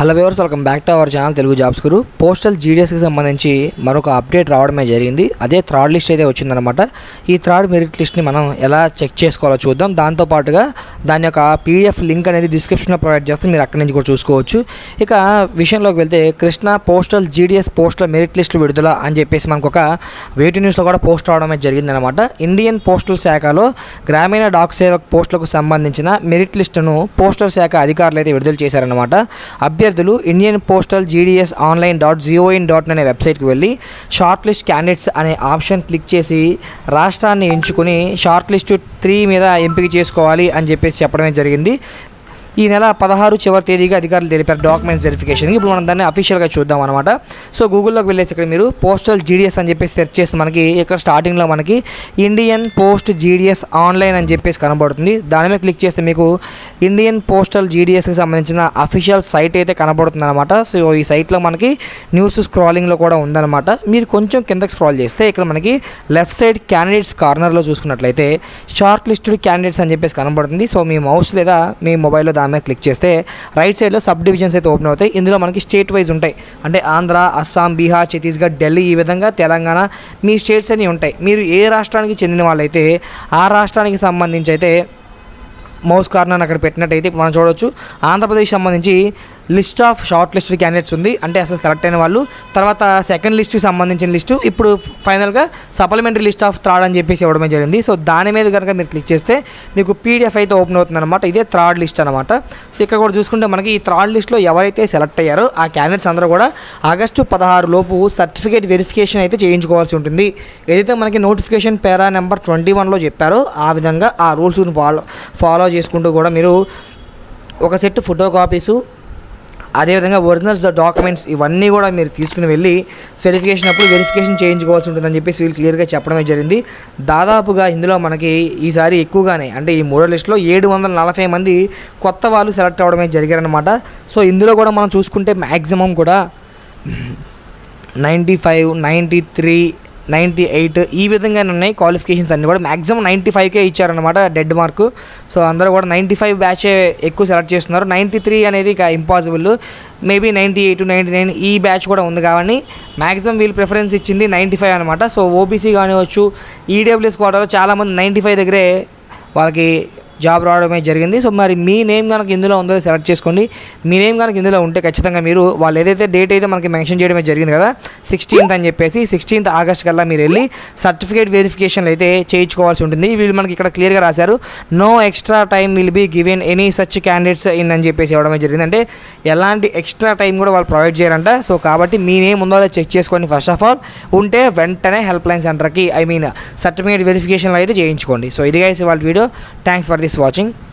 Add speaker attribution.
Speaker 1: hello viewers welcome back to our channel Telugu jobs guru postal జీడిఎస్కి సంబంధించి మరొక update రావడమే జరిగింది అదే థ్రాడ్ లిస్ట్ అయితే వచ్చిందనమాట ఈ థ్రాడ్ మెరిట్ లిస్ట్ని మనం ఎలా చెక్ చేసుకోవాలో చూద్దాం దాంతోపాటుగా దాని యొక్క పీడిఎఫ్ లింక్ అనేది డిస్క్రిప్షన్లో ప్రొవైడ్ చేస్తే మీరు అక్కడి నుంచి కూడా చూసుకోవచ్చు ఇక విషయంలోకి వెళ్తే Krishna postal GDS postal merit లిస్టులు విడుదల అని చెప్పేసి మనకు ఒక వేటి న్యూస్లో కూడా పోస్ట్ అవడమే జరిగిందనమాట ఇండియన్ పోస్టల్ శాఖలో గ్రామీణ డాక్ సేవక్ పోస్టులకు సంబంధించిన మెరిట్ లిస్టును పోస్టల్ శాఖ అధికారులు అయితే విడుదల చేశారనమాట అభ్యర్థులు Indian postal GDS online dot gov in dot అనే వెబ్సైట్కి వెళ్ళి షార్ట్ లిస్ట్ క్యాండిడేట్స్ అనే ఆప్షన్ క్లిక్ చేసి రాష్ట్రాన్ని ఎంచుకుని షార్ట్ లిస్ట్ త్రీ మీద ఎంపిక చేసుకోవాలి అని చెప్పేసి చెప్పడమే జరిగింది ఈ నెల పదహారు చివరి తేదీగా అధికారులు తెలిపారు డాక్యుమెంట్స్ వెరిఫికేషన్కి ఇప్పుడు మనం దాన్ని అఫీషియల్గా చూద్దాం అనమాట సో గూగుల్లోకి వెళ్ళేసి ఇక్కడ మీరు పోస్టల్ జీడిఎస్ అని చెప్పేసి సెర్చ్ చేస్తే మనకి ఇక్కడ స్టార్టింగ్లో మనకి ఇండియన్ పోస్ట్ జీడిఎస్ ఆన్లైన్ అని చెప్పేసి కనబడుతుంది దాని మీద క్లిక్ చేస్తే మీకు ఇండియన్ పోస్టల్ జీడిఎస్కి సంబంధించిన అఫీషియల్ సైట్ అయితే కనబడుతుంది అనమాట సో ఈ సైట్లో మనకి న్యూస్ స్క్రాలింగ్లో కూడా ఉందన్నమాట మీరు కొంచెం కిందకి స్క్రాల్ చేస్తే ఇక్కడ మనకి లెఫ్ట్ సైడ్ క్యాండిడేట్స్ కార్నర్లో చూసుకున్నట్లయితే షార్ట్ లిస్టెడ్ క్యాండిడేట్స్ అని చెప్పేసి కనబడుతుంది సో మీ మౌస్ లేదా మీ మొబైల్లో దాని మీద క్లిక్ చేస్తే రైట్ సైడ్లో సబ్ డివిజన్స్ అయితే ఓపెన్ అవుతాయి ఇందులో మనకి స్టేట్ వైజ్ ఉంటాయి అంటే ఆంధ్ర అస్సాం బీహార్ ఛత్తీస్గఢ్ ఢిల్లీ ఈ విధంగా తెలంగాణ మీ స్టేట్స్ అన్నీ ఉంటాయి మీరు ఏ రాష్ట్రానికి చెందిన వాళ్ళైతే ఆ రాష్ట్రానికి సంబంధించి అయితే మౌస్ కార్నర్ అక్కడ పెట్టినట్టయితే ఇప్పుడు మనం చూడవచ్చు ఆంధ్రప్రదేశ్ సంబంధించి list of short list candidates ఉంది అంటే అసలు సెలెక్ట్ అయిన వాళ్ళు తర్వాత సెకండ్ లిస్ట్కి సంబంధించిన లిస్టు ఇప్పుడు ఫైనల్గా సప్లిమెంటరీ లిస్ట్ ఆఫ్ థ్రాడ్ అని చెప్పేసి ఇవ్వడమే జరిగింది సో దాని మీద కనుక మీరు క్లిక్ చేస్తే మీకు పీడిఎఫ్ అయితే ఓపెన్ అవుతుంది అనమాట ఇదే థ్రాడ్ లిస్ట్ అనమాట సో ఇక్కడ కూడా చూసుకుంటే మనకి ఈ థ్రాడ్ లిస్ట్లో ఎవరైతే సెలెక్ట్ అయ్యారో ఆ క్యాండిడేట్స్ అందరూ కూడా ఆగస్టు పదహారు లోపు సర్టిఫికేట్ వెరిఫికేషన్ అయితే చేయించుకోవాల్సి ఉంటుంది ఏదైతే మనకి నోటిఫికేషన్ పేరా నెంబర్ ట్వంటీ వన్లో చెప్పారో ఆ విధంగా ఆ రూల్స్ని ఫాలో ఫాలో చేసుకుంటూ కూడా మీరు ఒక సెట్ ఫోటో కాపీసు అదేవిధంగా ఒరిజినల్స్ డాక్యుమెంట్స్ ఇవన్నీ కూడా మీరు తీసుకుని వెళ్ళి వెరిఫికేషన్ అప్పుడు వెరిఫికేషన్ చేయించుకోవాల్సి ఉంటుందని చెప్పేసి వీళ్ళు క్లియర్గా చెప్పడమే జరిగింది దాదాపుగా ఇందులో మనకి ఈసారి ఎక్కువగానే అంటే ఈ మూడో లిస్టులో ఏడు వందల నలభై మంది కొత్త వాళ్ళు సెలెక్ట్ అవ్వడమే జరిగారనమాట సో ఇందులో కూడా మనం చూసుకుంటే మ్యాక్సిమం కూడా ninety five ninety three ninety eight ఈ విధంగానే ఉన్నాయి క్వాలిఫికేషన్స్ అన్నీ కూడా మ్యాక్సిమం నైంటీ ఫైవ్కే ఇచ్చారనమాట డెడ్ మార్క్ సో అందరూ కూడా నైంటీ ఫైవ్ బ్యాచే ఎక్కువ సెలెక్ట్ చేస్తున్నారు నైంటీ త్రీ అనేది ఇక impossible maybe ninety eight ninety nine ఈ బ్యాచ్ కూడా ఉంది కాబట్టి మ్యాక్సిమం వీళ్ళు ప్రిఫరెన్స్ ఇచ్చింది నైంటీ ఫైవ్ అనమాట సో ఓబీసీ కానివచ్చు ఈడబ్ల్యూఎస్ కోటాలో చాలామంది నైంటీ ఫైవ్ దగ్గరే వాళ్ళకి జాబ్ రావడమే జరిగింది సో మరి మీ నేమ్ కనుక ఇందులో ఉందో సెలెక్ట్ చేసుకోండి మీ నేమ్ కనుక ఇందులో ఉంటే ఖచ్చితంగా మీరు వాళ్ళు ఏదైతే డేట్ అయితే మనకి మెన్షన్ చేయడమే జరిగింది కదా సిక్స్టీన్త్ అని చెప్పేసి సిక్స్టీన్త్ ఆగస్ట్ కల్లా మీరు వెళ్ళి సర్టిఫికేట్ వెరిఫికేషన్ అయితే చేయించుకోవాల్సి ఉంటుంది వీళ్ళు మనకి ఇక్కడ క్లియర్గా రాశారు no extra time will be given any such candidates in అని చెప్పేసి ఇవ్వడమే జరిగింది అంటే ఎలాంటి ఎక్స్ట్రా టైం కూడా వాళ్ళు ప్రొవైడ్ చేయరంట సో కాబట్టి మీ నేమ్ ఉందో లేదో చెక్ చేసుకోండి ఫస్ట్ ఆఫ్ ఆల్ ఉంటే వెంటనే హెల్ప్ లైన్ సెంటర్కి ఐ మీన్ సర్టిఫికేట్ వెరిఫికేషన్లో అయితే చేయించుకోండి సో ఇది గైస్ వాళ్ళ video thanks for this watching